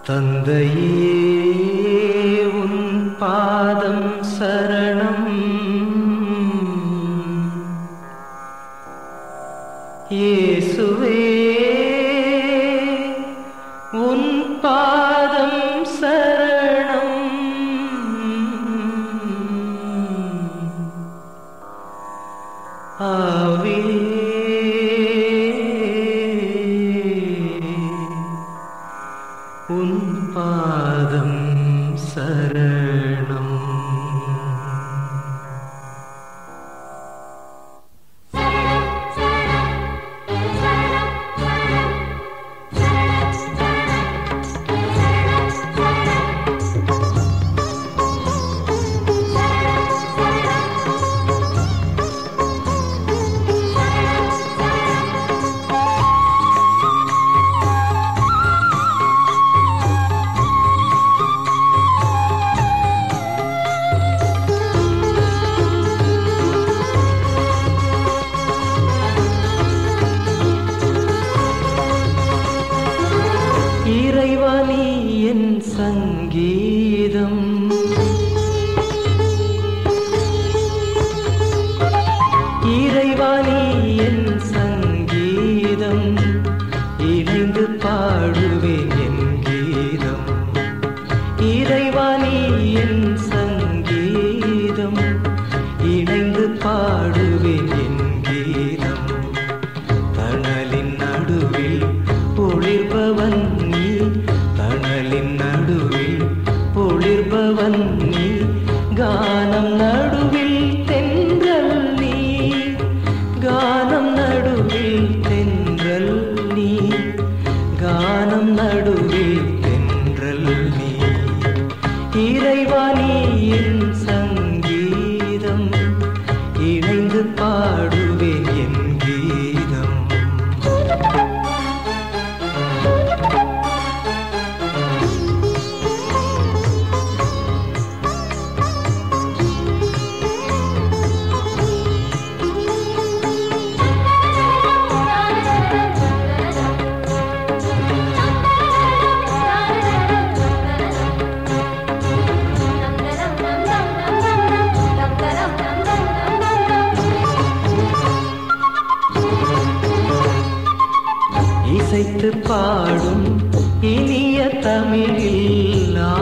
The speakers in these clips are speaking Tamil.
தந்தையே உன் பாதம் சரணம் இயேசுவே உன் பாதம் சரணம் ஆவே உன் பாதம் சரணம் இறைவா நீ என் சங்கீதம் இறைவா நீ என் சங்கீதம் இணைந்து பாடுவேன் என் கீதம் இறைவா நீ என் சங்கீதம் இணைந்து பாடுவேன் என் கீதம் தணலின் நடுவில் பொழிர்பவன் நீ தணலின் நடுவில் பொழிர்பவன் நீ கானம் நடுவில் தென்றல் நீ கானம் நடுவில் தென்றல் நீ கானம் நடுவில் தென்றல் நீ இறைவா நீ என் சங்கீதம் இணைந்து பாடுவேன் என் கீதம் இசைத்து பாடும் இனிய தமிழில் ஆ,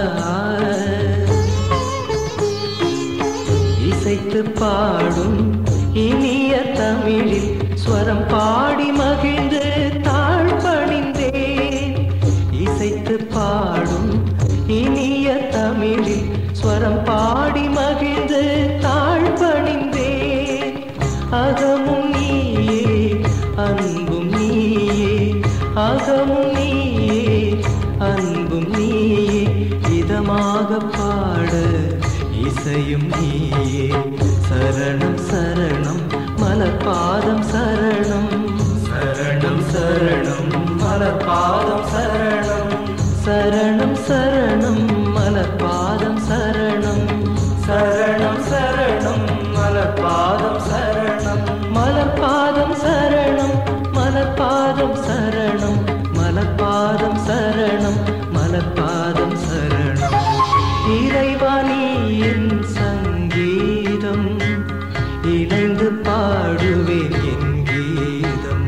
இசைத்து பாடும் இனிய தமிழில் ஸ்வரம் பாடி மகிழ்ந்து தாழ் பணிந்தேன் இசைத்து பாடும் இனிய தமிழில் ஸ்வரம் பாடி மகிழ்ந்து தாழ் பணிந்தேன் அகமும் நீயே அன்பும் நீயே அகமும் நீயே அன்பும் நீயே இதமாக பாட இசையும் நீயே சரணம் சரணம் மலர்பாதம் சரணம் சரணம் சரணம் மலர்பாதம் சரணம் சரணம் சரணம் மலர்பாதம் சரணம் சரணம் சரணம் மலர்பாதம் சரணம் மலர்பாதம் சரணம் மலர்பாதம் சரணம் மலர்பாதம் சரணம் மலர்பாதம் சரணம் இறைவா நீ என் சங்கீதம் இணைந்து பாடுவேன் என் கீதம்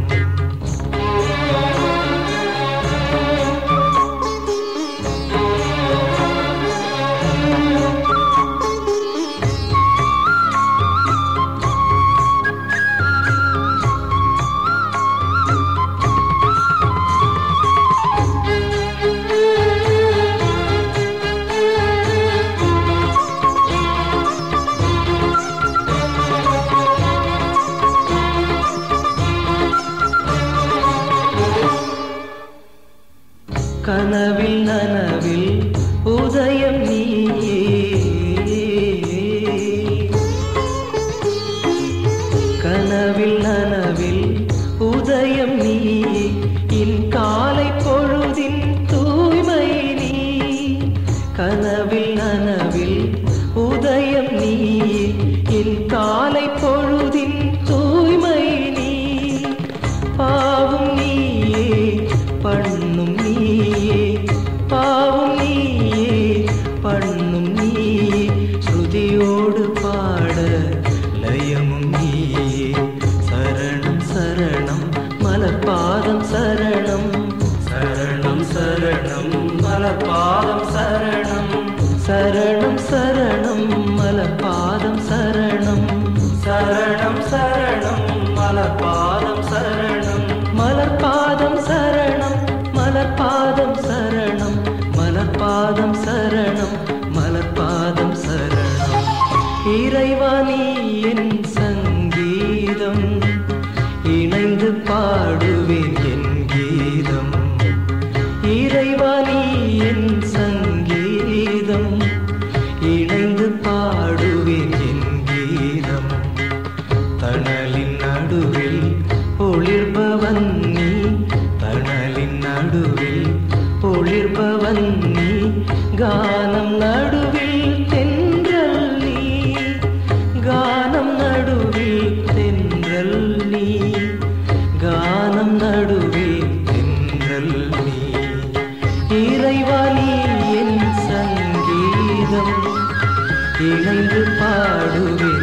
கனவில் நனவில் உதயம் நீயே கனவில் நனவில் உதயம் நீயே இன் காலை பொழுதின் தூய்மை நீ கனவில் நனவில் உதயம் நீயே இன் காலை பொழுதின் தூய்மை நீ பாவும் நீயே பண்ணும் நீயே சரணம் மலர்பாதம் சரணம் சரணம் சரணம் மலர்பாதம் சரணம் சரணம் சரணம் மலர்பாதம் சரணம் சரணம் சரணம் மலர்பாதம் சரணம் மலர்பாதம் சரணம் மலர்பாதம் சரணம் மலர்பாதம் சரணம் மலர்பாதம் சரணம் இறைவாணி என் சங்கீதம் இணைந்து பாடுவேன் என் கீதம் இறைவாணி என் சங்கீதம் இணைந்து பாடுவேன் என் கீதம் தணலின் நடுவில் ஒளிர்பவன் நீ தணலின் நடுவில் ஒளிர்பவன் நீ கானம் நடுவில் தென்றல் நீ கானம் நடுவில் தென்றல் நீ கானம் நடுவில் தென்றல் நீ இறைவாணி என் சங்கீதம் இணைந்து பாடுவே